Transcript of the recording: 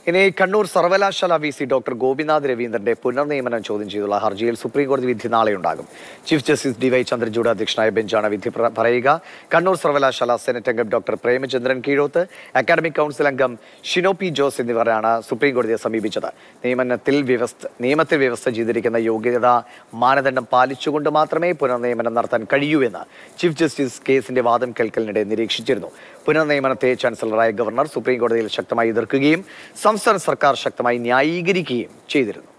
ഇനി കണ്ണൂർ സർവകലാശാല V C doctor Gopinath രവീന്ദ്രന്റെ പുനർനിയമനം ചോദ്യം ചെയ്തുള്ള ഹർജിയിൽ സുപ്രീം കോടതി വിധി നാളെ ഉണ്ടാകും chief justice D Y Chandrachud അധ്യക്ഷനായ ബെഞ്ചാണ് വിധി പ്ര- പറയുക കണ്ണൂർ സർവകലാശാല സെനറ്റ് അംഗം doctor Premachandran Keezhoth academic council അംഗം ഷിനോ പി ജോസ് എന്നിവരാണ് സുപ്രീം കോടതിയെ സമീപിച്ചത് നിയമനത്തിൽ വ്യവസ്ഥ നിയമത്തിൽ വ്യവസ്ഥ ചെയ്തിരിക്കുന്ന യോഗ്യതാ മാനദണ്ഡം പാലിച്ചുകൊണ്ട് മാത്രമേ പുനർനിയമനം നടത്താൻ കഴിയൂ എന്ന് ചീഫ് ജസ്റ്റിസ് കേസിന്റെ വാദം കേൾക്കലിനിടെ നിരീക്ഷിച്ചിരുന്നു പുനർനിയമനത്തെ ചാൻസലറായ ഗവർണർ സുപ്രീം കോടതിയിൽ ശക്തമായി എതിർക്കുകയും സംസ്ഥാന സർക്കാർ ശക്തമായി ന്യായീകരിക്കുകയും ചെയ്തിരുന്നു